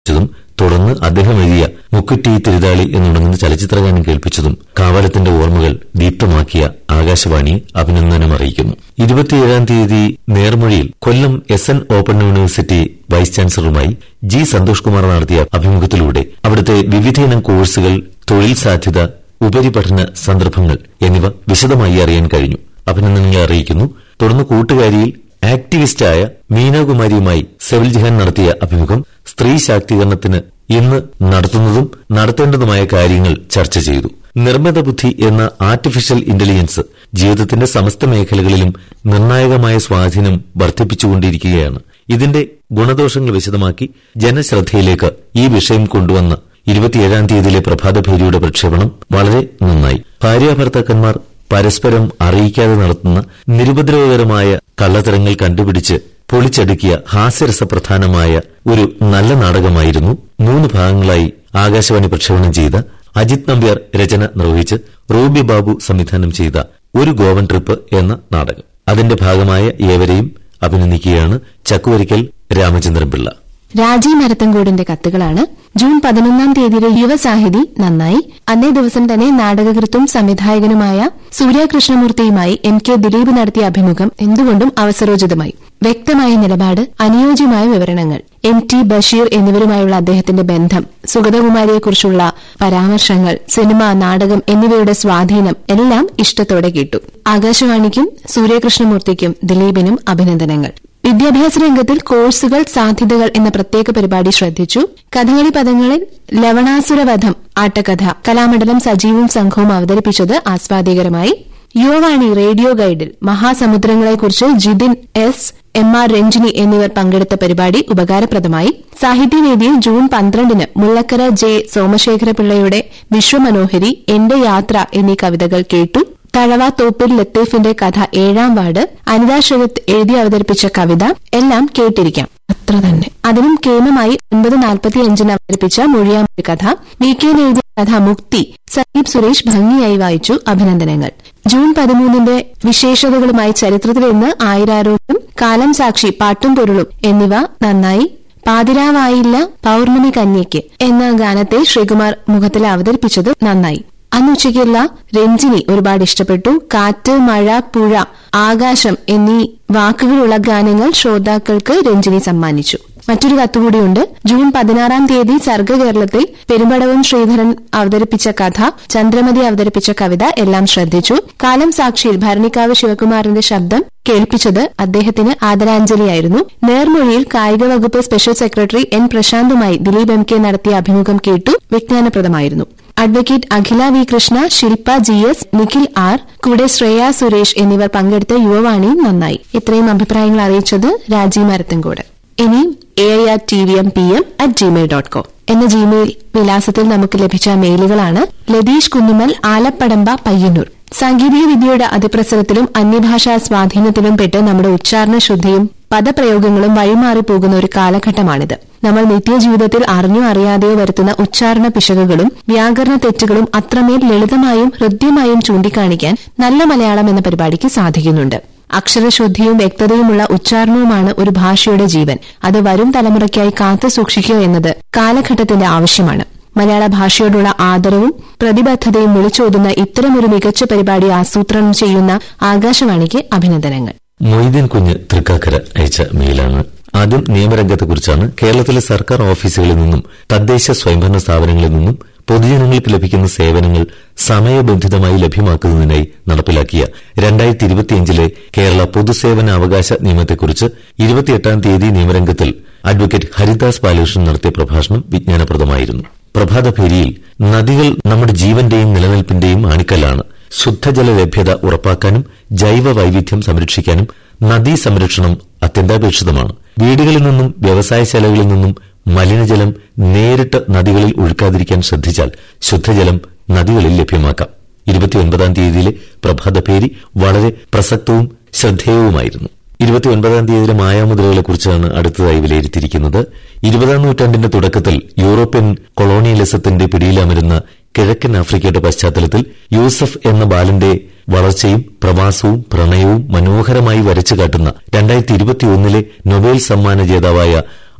ും തുടർന്ന് അദ്ദേഹം എഴുതിയ മുക്കുറ്റി തിരുതാളി എന്നുടങ്ങുന്ന ചലച്ചിത്രഗാനം കേൾപ്പിച്ചതും കാവലത്തിന്റെ ഓർമ്മകൾ ദീപ്തമാക്കിയ ആകാശവാണി അഭിനന്ദനം അറിയിക്കുന്നു ഇരുപത്തിയേഴാം തീയതി നേർമൊഴിയിൽ Kollam S N open university vice ചാൻസലറുമായി ജി സന്തോഷ് കുമാർ നടത്തിയ അഭിമുഖത്തിലൂടെ അവിടുത്തെ വിവിധയിനം കോഴ്സുകൾ തൊഴിൽ സാധ്യത ഉപരിപഠന സന്ദർഭങ്ങൾ എന്നിവ വിശദമായി അറിയാൻ കഴിഞ്ഞു അഭിനന്ദനങ്ങൾ അറിയിക്കുന്നു തുടർന്ന് കൂട്ടുകാരിയിൽ ആക്ടിവിസ്റ്റായ മീനാകുമാരിയുമായി സെവിൽ ജഹാൻ നടത്തിയ അഭിമുഖം സ്ത്രീ ശാക്തീകരണത്തിന് ഇന്ന് നടത്തുന്നതും നടത്തേണ്ടതുമായ കാര്യങ്ങൾ ചർച്ച ചെയ്തു നിർമ്മിത ബുദ്ധി എന്ന ആർട്ടിഫിഷ്യൽ ഇന്റലിജൻസ് ജീവിതത്തിന്റെ സമസ്ത മേഖലകളിലും നിർണായകമായ സ്വാധീനം വർദ്ധിപ്പിച്ചുകൊണ്ടിരിക്കുകയാണ് ഇതിന്റെ ഗുണദോഷങ്ങൾ വിശദമാക്കി ജനശ്രദ്ധയിലേക്ക് ഈ വിഷയം കൊണ്ടുവന്ന ഇരുപത്തിയേഴാം തീയതിയിലെ പ്രഭാതഭേരിയുടെ പ്രക്ഷേപണം വളരെ നന്നായി ഭാര്യാഭർത്താക്കന്മാർ പരസ്പരം അറിയിക്കാതെ നടത്തുന്ന നിരുപദ്രവകരമായ കള്ളത്തരങ്ങൾ കണ്ടുപിടിച്ച് പൊളിച്ചടുക്കിയ ഹാസ്യരസപ്രധാനമായ ഒരു നല്ല നാടകമായിരുന്നു മൂന്ന് ഭാഗങ്ങളായി ആകാശവാണി പ്രക്ഷേപണം ചെയ്ത അജിത് നമ്പ്യാർ രചന നിർവഹിച്ച് റൂബി ബാബു സംവിധാനം ചെയ്ത ഒരു ഗോവൻ ട്രിപ്പ് എന്ന നാടകം അതിന്റെ ഭാഗമായ ഏവരെയും അഭിനന്ദിക്കുകയാണ് ചക്കുവരിക്കൽ രാമചന്ദ്രൻ പിള്ള രാജി മരത്തങ്കോടിന്റെ കത്തുകളാണ് ജൂൺ പതിനൊന്നാം തീയതിയിലെ യുവസാഹിതി നന്നായി അന്നേ ദിവസം തന്നെ നാടകകൃത്തും സംവിധായകനുമായ സൂര്യകൃഷ്ണമൂർത്തിയുമായി എം കെ ദിലീപ് നടത്തിയ അഭിമുഖം എന്തുകൊണ്ടും അവസരോചിതമായി വ്യക്തമായ നിലപാട് അനുയോജ്യമായ വിവരണങ്ങൾ എം ടി ബഷീർ എന്നിവരുമായുള്ള അദ്ദേഹത്തിന്റെ ബന്ധം സുഗതകുമാരിയെക്കുറിച്ചുള്ള പരാമർശങ്ങൾ സിനിമ നാടകം എന്നിവയുടെ സ്വാധീനം എല്ലാം ഇഷ്ടത്തോടെ കേട്ടു ആകാശവാണിക്കും സൂര്യകൃഷ്ണമൂർത്തിക്കും ദിലീപിനും അഭിനന്ദനങ്ങൾ വിദ്യാഭ്യാസ രംഗത്തിൽ കോഴ്സുകൾ സാധ്യതകൾ എന്ന പ്രത്യേക പരിപാടി ശ്രദ്ധിച്ചു കഥകളി പദങ്ങളിൽ ലവണാസുരവധം ആട്ടക്കഥ കലാമണ്ഡലം സജീവും സംഘവും അവതരിപ്പിച്ചത് ആസ്വാദികരമായി യുവവാണി റേഡിയോ ഗൈഡിൽ മഹാസമുദ്രങ്ങളെക്കുറിച്ച് Jithin S M R Ranjini എന്നിവർ പങ്കെടുത്ത പരിപാടി ഉപകാരപ്രദമായി സാഹിത്യവേദിയിൽ ജൂൺ പന്ത്രണ്ടിന് മുള്ളക്കര ജെ സോമശേഖരപിള്ളയുടെ വിശ്വമനോഹരി എന്റെ യാത്ര എന്നീ കവിതകൾ കേട്ടു തഴവ തോപ്പിൽ ലത്തീഫിന്റെ കഥ ഏഴാം വാർഡ് അനിതാ ശരത് എഴുതി അവതരിപ്പിച്ച കവിത എല്ലാം കേട്ടിരിക്കാം അത്ര തന്നെ അതിനും കേമമായി ഒൻപത് നാൽപ്പത്തിയഞ്ചിന് അവതരിപ്പിച്ച മൊഴിയാമൊഴി കഥ വി കെ എഴുതിയ കഥ മുക്തി സദീപ് സുരേഷ് ഭംഗിയായി വായിച്ചു അഭിനന്ദനങ്ങൾ ജൂൺ പതിമൂന്നിന്റെ വിശേഷതകളുമായി ചരിത്രത്തിൽ ഇന്ന് ആയിരാരോഗ്യം കാലം സാക്ഷി പാട്ടും പൊരുളും എന്നിവ നന്നായി പാതിരാവായില്ല പൌർണമി കന്യയ്ക്ക് എന്ന ഗാനത്തെ ശ്രീകുമാർ മുഖത്തിൽ അവതരിപ്പിച്ചത് നന്നായി അന്ന് ഉച്ചയ്ക്കുള്ള രഞ്ജിനി ഒരുപാട് ഇഷ്ടപ്പെട്ടു കാറ്റ് മഴ പുഴ ആകാശം എന്നീ വാക്കുകളുള്ള ഗാനങ്ങൾ ശ്രോതാക്കൾക്ക് രഞ്ജിനി സമ്മാനിച്ചു മറ്റൊരു കത്തുകൂടിയുണ്ട് ജൂൺ പതിനാറാം തീയതി സർഗകേരളത്തിൽ പെരുമ്പടവും ശ്രീധരൻ അവതരിപ്പിച്ച കഥ ചന്ദ്രമതി അവതരിപ്പിച്ച കവിത എല്ലാം ശ്രദ്ധിച്ചു കാലം സാക്ഷിയിൽ ഭരണിക്കാവ് ശിവകുമാറിന്റെ ശബ്ദം കേൾപ്പിച്ചത് അദ്ദേഹത്തിന് ആദരാഞ്ജലിയായിരുന്നു നേർമൊഴിയിൽ കായിക വകുപ്പ് സ്പെഷ്യൽ സെക്രട്ടറി എൻ പ്രശാന്തുമായി ദിലീപ് എം കെ നടത്തിയ അഭിമുഖം കേട്ടു വിജ്ഞാനപ്രദമായിരുന്നു advocate Akhila V Krishna Shilpa G S Nikhil R കൂടെ ശ്രേയ സുരേഷ് എന്നിവർ പങ്കെടുത്ത യുവവാണി നന്നായി ഇത്രയും അഭിപ്രായങ്ങൾ അറിയിച്ചത് രാജീവ് മരത്തങ്കോട് ഇനി A I R T V M P M at Gmail dot com എന്ന ജിമെയിൽ വിലാസത്തിൽ നമുക്ക് ലഭിച്ച മെയിലുകളാണ് ലതീഷ് കുന്നുമൽ ആലപ്പടമ്പ പയ്യന്നൂർ സാങ്കേതിക വിദ്യയുടെ അതിപ്രസരത്തിലും അന്യഭാഷാ സ്വാധീനത്തിലും പെട്ട് നമ്മുടെ ഉച്ചാരണ ശുദ്ധിയും പദപ്രയോഗങ്ങളും വഴിമാറിപ്പോകുന്ന ഒരു കാലഘട്ടമാണിത് നമ്മൾ നിത്യജീവിതത്തിൽ അറിഞ്ഞോ അറിയാതെയോ വരുത്തുന്ന ഉച്ചാരണ പിശകുകളും വ്യാകരണ തെറ്റുകളും അത്രമേൽ ലളിതമായും ഹൃദ്യമായും ചൂണ്ടിക്കാണിക്കാൻ നല്ല മലയാളം എന്ന പരിപാടിക്ക് സാധിക്കുന്നുണ്ട് അക്ഷരശുദ്ധിയും വ്യക്തതയുമുള്ള ഉച്ചാരണവുമാണ് ഒരു ഭാഷയുടെ ജീവൻ അത് വരും തലമുറയ്ക്കായി കാത്തു സൂക്ഷിക്കുക എന്നത് കാലഘട്ടത്തിന്റെ ആവശ്യമാണ് മലയാള ഭാഷയോടുള്ള ആദരവും പ്രതിബദ്ധതയും വിളിച്ചോതുന്ന ഇത്തരമൊരു മികച്ച പരിപാടി ആസൂത്രണം ചെയ്യുന്ന ആകാശവാണിക്ക് അഭിനന്ദനങ്ങൾ മൊയ്തീൻ കുഞ്ഞ് തൃക്കാക്കര അയച്ച മെയിലാണ് ആദ്യം നിയമരംഗത്തെക്കുറിച്ചാണ് കേരളത്തിലെ സർക്കാർ ഓഫീസുകളിൽ നിന്നും തദ്ദേശ സ്വയംഭരണ സ്ഥാപനങ്ങളിൽ നിന്നും പൊതുജനങ്ങൾക്ക് ലഭിക്കുന്ന സേവനങ്ങൾ സമയബന്ധിതമായി ലഭ്യമാക്കുന്നതിനായി നടപ്പിലാക്കിയ രണ്ടായിരത്തി ഇരുപത്തിയഞ്ചിലെ കേരള പൊതുസേവന അവകാശ നിയമത്തെക്കുറിച്ച് ഇരുപത്തിയെട്ടാം തീയതി നിയമരംഗത്തിൽ അഡ്വക്കേറ്റ് ഹരിദാസ് ബാലകൃഷ്ണൻ നടത്തിയ പ്രഭാഷണം വിജ്ഞാനപ്രദമായിരുന്നു പ്രഭാതഭേരിയിൽ നദികൾ നമ്മുടെ ജീവന്റെയും നിലനിൽപ്പിന്റെയും ആണിക്കല്ലാണ് ശുദ്ധജല ലഭ്യത ഉറപ്പാക്കാനും ജൈവ വൈവിധ്യം സംരക്ഷിക്കാനും നദീ സംരക്ഷണം അത്യന്താപേക്ഷിതമാണ് വീടുകളിൽ നിന്നും വ്യവസായശാലകളിൽ നിന്നും മലിനജലം നേരിട്ട് നദികളിൽ ഒഴുക്കാതിരിക്കാൻ ശ്രദ്ധിച്ചാൽ ശുദ്ധജലം നദികളിൽ ലഭ്യമാക്കാം ഇരുപത്തിയൊൻപതാം തീയതിയിലെ പ്രഭാതപേരി വളരെ പ്രസക്തവും ശ്രദ്ധേയവുമായിരുന്നു ഇരുപത്തിയൊൻപതാം തീയതിയിലെ മായാമുദ്രകളെക്കുറിച്ചാണ് അടുത്തതായി വിലയിരുത്തിയിരിക്കുന്നത് ഇരുപതാം നൂറ്റാണ്ടിന്റെ തുടക്കത്തിൽ യൂറോപ്യൻ കൊളോണിയലിസത്തിന്റെ പിടിയിലമരുന്ന കിഴക്കൻ ആഫ്രിക്കയുടെ പശ്ചാത്തലത്തിൽ യൂസഫ് എന്ന ബാലന്റെ വളർച്ചയും പ്രവാസവും പ്രണയവും മനോഹരമായി വരച്ചു കാട്ടുന്ന രണ്ടായിരത്തി ഇരുപത്തിയൊന്നിലെ നൊബേൽ സമ്മാന ജേതാവായ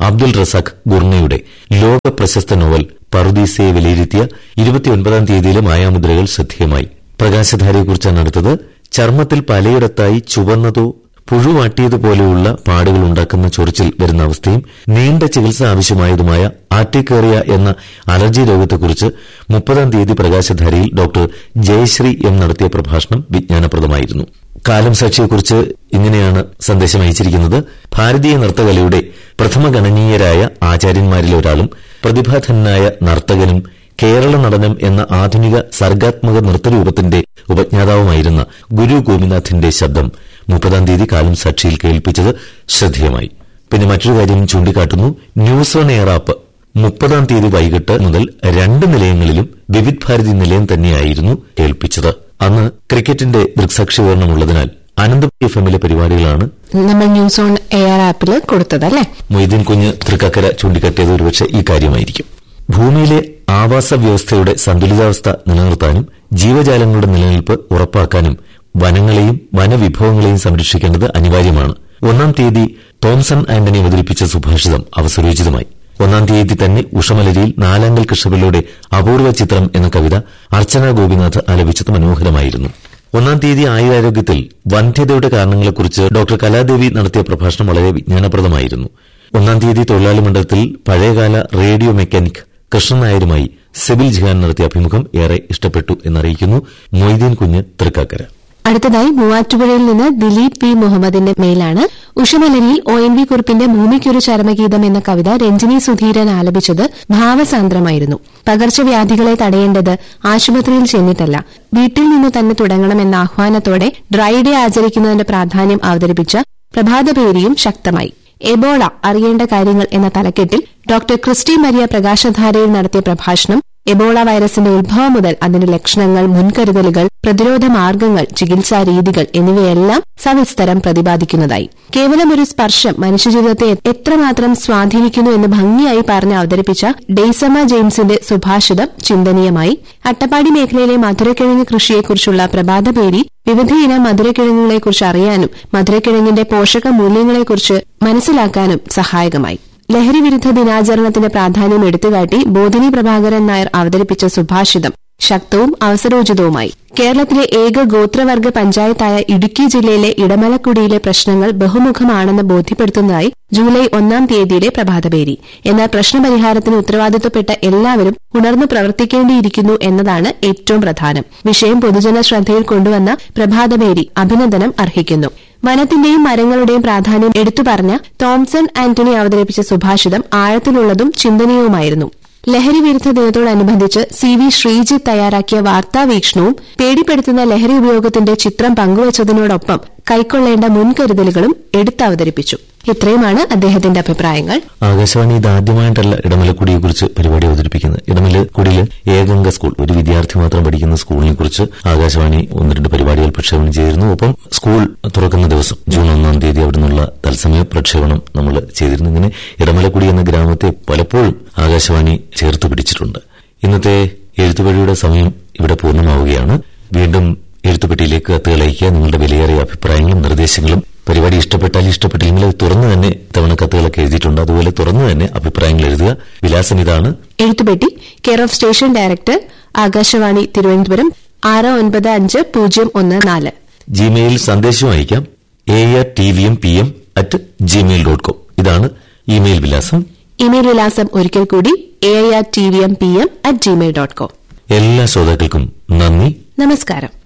അബ്ദുൽ റസാഖ് ഗുർണയുടെ ലോക പ്രശസ്ത നോവൽ പറുദീസയെ വിലയിരുത്തിയ ഇരുപത്തിയൊൻപതാം തീയതിയിലെ മായാമുദ്രകൾ ശ്രദ്ധേയമായി പ്രകാശധാരയെക്കുറിച്ചാണ് അടുത്തത് ചർമ്മത്തിൽ പലയിടത്തായി ചുവന്നതോ പുഴുവാട്ടിയതുപോലെയുള്ള പാടുകൾ ഉണ്ടാക്കുന്ന ചൊറിച്ചിൽ വരുന്ന അവസ്ഥയും നീണ്ട ചികിത്സ ആവശ്യമായതുമായ ആർട്ടിക്കേറിയ എന്ന അലർജി രോഗത്തെക്കുറിച്ച് മുപ്പതാം തീയതി പ്രകാശധാരയിൽ ഡോക്ടർ ജയശ്രീ എം നടത്തിയ പ്രഭാഷണം വിജ്ഞാനപ്രദമായിരുന്നു കാലം സാക്ഷിയെക്കുറിച്ച് ഇങ്ങനെയാണ് സന്ദേശം അയച്ചിരിക്കുന്നത് ഭാരതീയ നൃത്തകലയുടെ പ്രഥമ ഗണനീയരായ ആചാര്യന്മാരിൽ ഒരാളും പ്രതിഭാധനായ നർത്തകനും കേരള നടനം എന്ന ആധുനിക സർഗാത്മക നൃത്തരൂപത്തിന്റെ ഉപജ്ഞാതാവുമായിരുന്ന ഗുരു ഗോപിനാഥിന്റെ ശബ്ദം മുപ്പതാം തീയതി കാലം സാക്ഷിയിൽ കേൾപ്പിച്ചത് ശ്രദ്ധേയമായി പിന്നെ മറ്റൊരു കാര്യം ചൂണ്ടിക്കാട്ടുന്നു ന്യൂസ് ഓൺ എയർ ആപ്പ് മുപ്പതാം തീയതി വൈകിട്ട് മുതൽ രണ്ട് നിലയങ്ങളിലും വിവിധ് ഭാരതി നിലയം തന്നെയായിരുന്നു കേൾപ്പിച്ചത് അന്ന് ക്രിക്കറ്റിന്റെ ദൃക്സാക്ഷികരണമുള്ളതിനാൽ അനന്തപുരി എഫ് എമ്മിലെ പരിപാടികളാണ് നമ്മൾ ന്യൂസ് ഓൺ എയർ ആപ്പിൽ കൊടുത്തതല്ലേ മൊയ്തീൻ കുഞ്ഞ് തൃക്കക്കര ചൂണ്ടിക്കാട്ടിയത് ഒരുപക്ഷെ ഈ കാര്യമായിരിക്കും ഭൂമിയിലെ ആവാസ വ്യവസ്ഥയുടെ സന്തുലിതാവസ്ഥ നിലനിർത്താനും ജീവജാലങ്ങളുടെ നിലനിൽപ്പ് ഉറപ്പാക്കാനും വനങ്ങളെയും വനവിഭവങ്ങളെയും സംരക്ഷിക്കേണ്ടത് അനിവാര്യമാണ് ഒന്നാം തീയതി തോംസൺ ആന്റണി അവതരിപ്പിച്ച സുഭാഷിതം അവസരോചിതമായി ഒന്നാം തീയതി തന്നെ ഉഷമലരിയിൽ നാലാങ്കൽ കൃഷ്ണപിള്ളയുടെ അപൂർവ ചിത്രം എന്ന കവിത അർച്ചന ഗോപിനാഥ് ആലപിച്ചത് മനോഹരമായിരുന്നു ഒന്നാം തീയതി ആയുരാരോഗ്യത്തിൽ വന്ധ്യതയുടെ കാരണങ്ങളെക്കുറിച്ച് ഡോക്ടർ കലാദേവി നടത്തിയ പ്രഭാഷണം വളരെ വിജ്ഞാനപ്രദമായിരുന്നു ഒന്നാം തീയതി തൊഴിലാളി മണ്ഡലത്തിൽ പഴയകാല റേഡിയോ മെക്കാനിക് കൃഷ്ണൻ നായരുമായി സിബിൽ ജിഹാൻ നടത്തിയ അഭിമുഖം ഏറെ ഇഷ്ടപ്പെട്ടു എന്നറിയിക്കുന്നു മൊയ്തീൻ കുഞ്ഞ് തൃക്കാക്കര അടുത്തതായി മൂവാറ്റുപുഴയിൽ നിന്ന് ദിലീപ് പി മുഹമ്മദിന്റെ മെയിലാണ് ഉഷമലരിയിൽ ഒ എൻ വി കുറിപ്പിന്റെ ഭൂമിക്കൊരു ചരമഗീതം എന്ന കവിത രഞ്ജിനി സുധീരൻ ആലപിച്ചത് ഭാവസാന്ദ്രമായിരുന്നു പകർച്ചവ്യാധികളെ തടയേണ്ടത് ആശുപത്രിയിൽ ചെന്നിട്ടല്ല വീട്ടിൽ നിന്ന് തന്നെ തുടങ്ങണമെന്ന ആഹ്വാനത്തോടെ ഡ്രൈ ഡേ ആചരിക്കുന്നതിന്റെ പ്രാധാന്യം അവതരിപ്പിച്ച പ്രഭാതപേരിയും ശക്തമായി എബോള അറിയേണ്ട കാര്യങ്ങൾ എന്ന തലക്കെട്ടിൽ ഡോക്ടർ ക്രിസ്റ്റി മരിയ പ്രകാശധാരയിൽ നടത്തിയ പ്രഭാഷണം എബോള വൈറസിന്റെ ഉത്ഭവം മുതൽ അതിന്റെ ലക്ഷണങ്ങൾ മുൻകരുതലുകൾ പ്രതിരോധ മാർഗങ്ങൾ ചികിത്സാ രീതികൾ എന്നിവയെല്ലാം സവിസ്തരം പ്രതിപാദിക്കുന്നതായി കേവലം ഒരു സ്പർശം മനുഷ്യജീവിതത്തെ എത്രമാത്രം സ്വാധീനിക്കുന്നു എന്ന് ഭംഗിയായി പറഞ്ഞ് അവതരിപ്പിച്ച ഡെയ്സമ ജെയിംസിന്റെ സുഭാഷിതം ചിന്തനീയമായി അട്ടപ്പാടി മേഖലയിലെ മധുരക്കിഴങ്ങ് കൃഷിയെക്കുറിച്ചുള്ള പ്രഭാതപേരി വിവിധയിനം മധുരക്കിഴങ്ങുകളെക്കുറിച്ച് അറിയാനും മധുരക്കിഴങ്ങിന്റെ പോഷക മൂല്യങ്ങളെക്കുറിച്ച് മനസ്സിലാക്കാനും സഹായകമായി ലഹരി വിരുദ്ധ ദിനാചരണത്തിന്റെ പ്രാധാന്യം എടുത്തുകാട്ടി ബോധിനി പ്രഭാകരൻ നായർ അവതരിപ്പിച്ച സുഭാഷിതം ശക്തവും അവസരോചിതവുമായി കേരളത്തിലെ ഏക ഗോത്രവർഗ പഞ്ചായത്തായ ഇടുക്കി ജില്ലയിലെ ഇടമലക്കുടിയിലെ പ്രശ്നങ്ങൾ ബഹുമുഖമാണെന്ന് ബോധ്യപ്പെടുത്തുന്നതായി ജൂലൈ ഒന്നാം തീയതിയിലെ പ്രഭാതപേരി എന്നാൽ പ്രശ്നപരിഹാരത്തിന് ഉത്തരവാദിത്വപ്പെട്ട എല്ലാവരും ഉണർന്നു പ്രവർത്തിക്കേണ്ടിയിരിക്കുന്നു എന്നതാണ് ഏറ്റവും പ്രധാനം വിഷയം പൊതുജന ശ്രദ്ധയിൽ കൊണ്ടുവന്ന പ്രഭാതപേരി അഭിനന്ദനം അർഹിക്കുന്നു വനത്തിന്റെയും മരങ്ങളുടെയും പ്രാധാന്യം എടുത്തുപറഞ്ഞ തോംസൺ ആന്റണി അവതരിപ്പിച്ച സുഭാഷിതം ആഴത്തിലുള്ളതും ചിന്തനീയവുമായിരുന്നു ലഹരി വിരുദ്ധ ദിനത്തോടനുബന്ധിച്ച് സി വി ശ്രീജിത്ത് തയ്യാറാക്കിയ വാർത്താവീക്ഷണവും പേടിപ്പെടുത്തുന്ന ലഹരി ഉപയോഗത്തിന്റെ ചിത്രം പങ്കുവച്ചതിനോടൊപ്പം കൈക്കൊള്ളേണ്ട മുൻകരുതലുകളും എടുത്തവതരിപ്പിച്ചു ഇത്രയുമാണ് അദ്ദേഹത്തിന്റെ അഭിപ്രായങ്ങൾ ആകാശവാണി ഇത് ആദ്യമായിട്ടല്ല ഇടമലക്കുടിയെക്കുറിച്ച് പരിപാടി അവതരിപ്പിക്കുന്നത് ഇടമലക്കുടിയിലെ ഏകംഗ സ്കൂൾ ഒരു വിദ്യാർത്ഥി മാത്രം പഠിക്കുന്ന സ്കൂളിനെ കുറിച്ച് ആകാശവാണി ഒന്ന് രണ്ട് പരിപാടികൾ പ്രക്ഷേപണം ചെയ്തിരുന്നു ഒപ്പം സ്കൂൾ തുറക്കുന്ന ദിവസം ജൂൺ ഒന്നാം തീയതി അവിടെ നിന്നുള്ള തത്സമയ പ്രക്ഷേപണം നമ്മൾ ചെയ്തിരുന്നു ഇങ്ങനെ ഇടമലക്കുടി എന്ന ഗ്രാമത്തെ പലപ്പോഴും ആകാശവാണി ചേർത്ത് പിടിച്ചിട്ടുണ്ട് ഇന്നത്തെ എഴുത്തുപഴിയുടെ സമയം ഇവിടെ പൂർണ്ണമാവുകയാണ് വീണ്ടും എഴുത്തുപെട്ടിയിലേക്ക് കത്തുകൾ അയക്കുക നിങ്ങളുടെ വിലയേറിയ അഭിപ്രായങ്ങളും നിർദ്ദേശങ്ങളും പരിപാടി ഇഷ്ടപ്പെട്ടാൽ ഇഷ്ടപ്പെട്ടില്ലെങ്കിൽ അത് തുറന്നു തന്നെ ഇത്തവണ കത്തുകളൊക്കെ എഴുതിയിട്ടുണ്ട് അതുപോലെ തുറന്നു തന്നെ അഭിപ്രായങ്ങൾ എഴുതുക വിലാസം ഇതാണ് എഴുത്തുപെട്ടി care of station director Akashvani Thiruvananthapuram ആറ് ഒൻപത് അഞ്ച് പൂജ്യം ഒന്ന് നാല് ജിമെയിൽ സന്ദേശം അയക്കാം A R T V M P M at Gmail dot com ഇതാണ് ഇമെയിൽ വിലാസം ഇമെയിൽ വിലാസം ഒരിക്കൽ കൂടി A I R T V M P M at Gmail dot com എല്ലാ ശ്രോതാക്കൾക്കും നന്ദി നമസ്കാരം